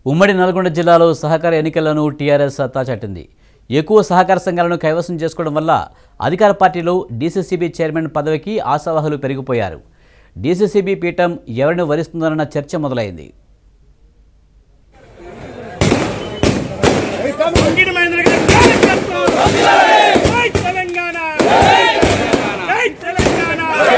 ఉమ్మడి నల్గొండ జిల్లాలో సహకార ఎన్నికలను టీఆర్ఎస్ సత్తా చాటింది ఎక్కువ సహకార సంఘాలను కైవసం చేసుకోవడం వల్ల అధికార పార్టీలో డీసీసీబీ చైర్మన్ పదవికి ఆశావాహులు పెరిగిపోయారు డీసీసీబీ పీఠం ఎవరిని వరిస్తుందన్న చర్చ మొదలైంది అంకిత మహేంద్ర గారి నాయకత్వం జై తెలంగాణ జై తెలంగాణ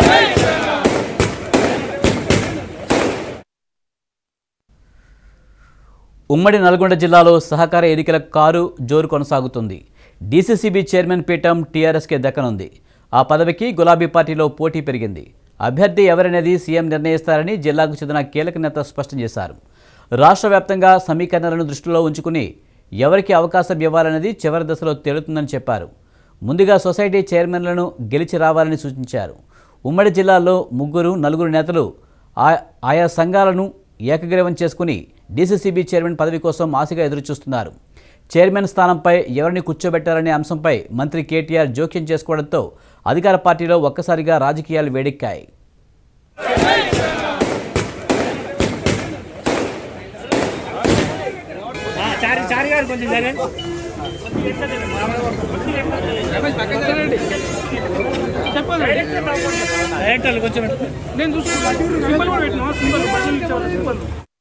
ఉమ్మడి నల్గొండ జిల్లాలో సహకార ఎన్నికల కారు జోరు కొనసాగుతుంది డీసీసీబీ చైర్మన్ పీఠం టీఆర్ఎస్కే దక్కనుంది ఆ పదవికి గులాబీ పార్టీలో పోటీ పెరిగింది అభ్యర్థి ఎవరనేది సీఎం నిర్ణయిస్తారని జిల్లాకు చెందిన కీలక నేత స్పష్టం చేశారు రాష్ట్ర వ్యాప్తంగా సమీకరణలను దృష్టిలో ఉంచుకుని ఎవరికి అవకాశం ఇవ్వాలనేది చివరి దశలో తేలుతుందని చెప్పారు ముందుగా సొసైటీ చైర్మన్లను గెలిచి రావాలని సూచించారు ఉమ్మడి జిల్లాలో ముగ్గురు నలుగురు నేతలు ఆ- ఆయా సంఘాలను ఏకగ్రీవం చేసుకుని డీసీసీబీ చైర్మన్ పదవి కోసం ఆశగా ఎదురుచూస్తున్నారు చైర్మన్ స్థానంపై ఎవరిని కూర్చోబెట్టాలనే అంశంపై మంత్రి కేటీఆర్ జోక్యం చేసుకోవడంతో అధికార పార్టీలో ఒక్కసారిగా రాజకీయాలు వేడెక్కాయి ఆ, చారి చారి గారు కొంచెం జరగండి చెప్పండి డైరెక్టర్లు కొంచెం నేను చూసుకుంటాను సింబల్ కూడా పెట్టినా సింబల్ బటన్ ఇచ్చేవాళ్ళు సింబల్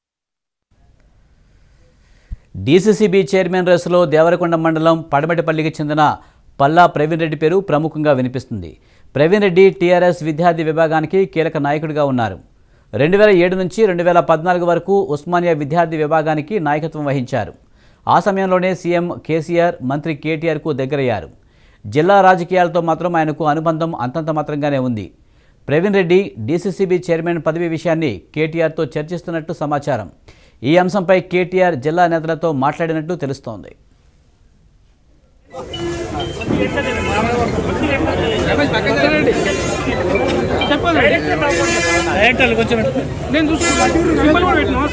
డీసీసీబీ చైర్మన్ రేసులో దేవరకొండ మండలం పడమటిపల్లికి చెందిన పల్లా ప్రవీణ్ రెడ్డి పేరు ప్రముఖంగా వినిపిస్తుంది ప్రవీణ్ రెడ్డి టీఆర్ఎస్ విద్యార్థి విభాగానికి కీలక నాయకుడిగా ఉన్నారు రెండు వేల ఏడు నుంచి రెండు వేల పద్నాలుగు వరకు ఉస్మానియా విద్యార్థి విభాగానికి నాయకత్వం వహించారు ఆ సమయంలోనే సీఎం కేసీఆర్ మంత్రి కేటీఆర్కు దగ్గరయ్యారు జిల్లా రాజకీయాలతో మాత్రం ఆయనకు అనుబంధం అంతంత మాత్రంగానే ఉంది ప్రవీణ్ రెడ్డి డీసీసీబీ చైర్మన్ పదవి విషయాన్ని కేటీఆర్తో చర్చిస్తున్నట్టు సమాచారం ఈ అంశంపై కేటీఆర్ జిల్లా నేతలతో మాట్లాడినట్టు తెలుస్తోంది చెప్పండి డైరెక్టర్లు కొంచెం నేను చూసుకుంటాను సింబల్ కూడా పెట్టినా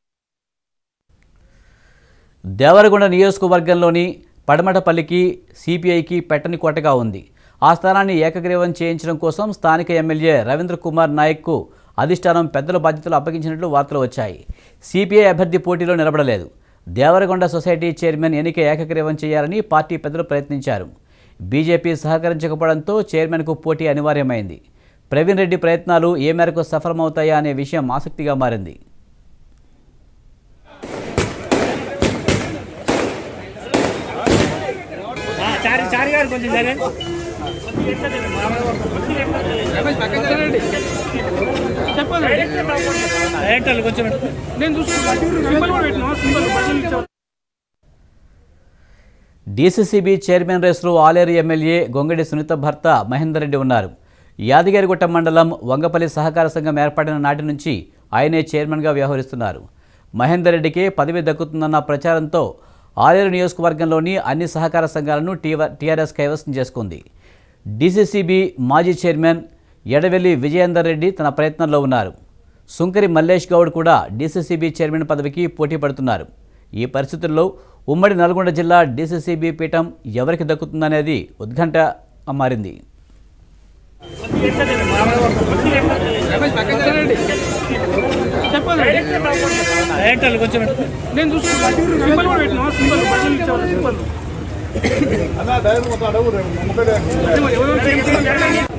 దేవరకొండ నియోజకవర్గంలోని పడమటపల్లికి సిపిఐకి పెట్టని కోటగా ఉంది ఆ స్థానాన్ని ఏకగ్రీవం చేయించడం కోసం స్థానిక ఎమ్మెల్యే రవీంద్ర కుమార్ నాయక్కు అధిష్టానం పెద్దల బాధ్యతలు అప్పగించినట్లు వార్తలు వచ్చాయి సిపిఐ అభ్యర్థి పోటీలో నిలబడలేదు దేవరకొండ సొసైటీ చైర్మన్ ఎన్నిక ఏకగ్రీవం చేయాలని పార్టీ పెద్దలు ప్రయత్నించారు బీజేపీ సహకరించకపోవడంతో చైర్మన్కు పోటీ అనివార్యమైంది ప్రవీణ్ రెడ్డి ప్రయత్నాలు ఏ మేరకు సఫలమవుతాయా అనే విషయం ఆసక్తిగా మారింది ఆ, చారి చారి గారు కొంచెం జరగండి చెప్పండి డైరెక్టర్లు కొంచెం నేను చూసుకుంటాను సింబల్ కూడా పెట్టినా సింబల్ బటన్ ఇచ్చేవాళ్ళు డీసీసీబీ చైర్మన్ రేసులో ఆలేరు ఎమ్మెల్యే గొంగడి సునీత భర్త మహేందర్ రెడ్డి ఉన్నారు యాదగిరిగుట్ట మండలం వంగపల్లి సహకార సంఘం ఏర్పడిన నాటి నుంచి ఆయనే చైర్మన్గా వ్యవహరిస్తున్నారు మహేందర్ రెడ్డికే పదవి దక్కుతుందన్న ప్రచారంతో ఆలేరు నియోజకవర్గంలోని అన్ని సహకార సంఘాలను టీవ- టీఆర్ఎస్ కైవసం చేసుకుంది డీసీసీబీ మాజీ చైర్మన్ ఎడవెల్లి విజయేందర్ రెడ్డి తన ప్రయత్నంలో ఉన్నారు సుంకరి మల్లేష్ గౌడ్ కూడా డీసీసీబీ చైర్మన్ పదవికి పోటీ పడుతున్నారు ఈ పరిస్థితుల్లో ఉమ్మడి నల్గొండ జిల్లా డీసీసీబీ పీఠం ఎవరికి దక్కుతుందనేది ఉత్కంఠ మారింది చెప్పండి డైరెక్టర్లు కొంచెం నేను చూసుకుంటాను సింబల్ కూడా పెట్టినా సింబల్ బటన్ ఇచ్చేవాళ్ళు సింబల్ ఎవరో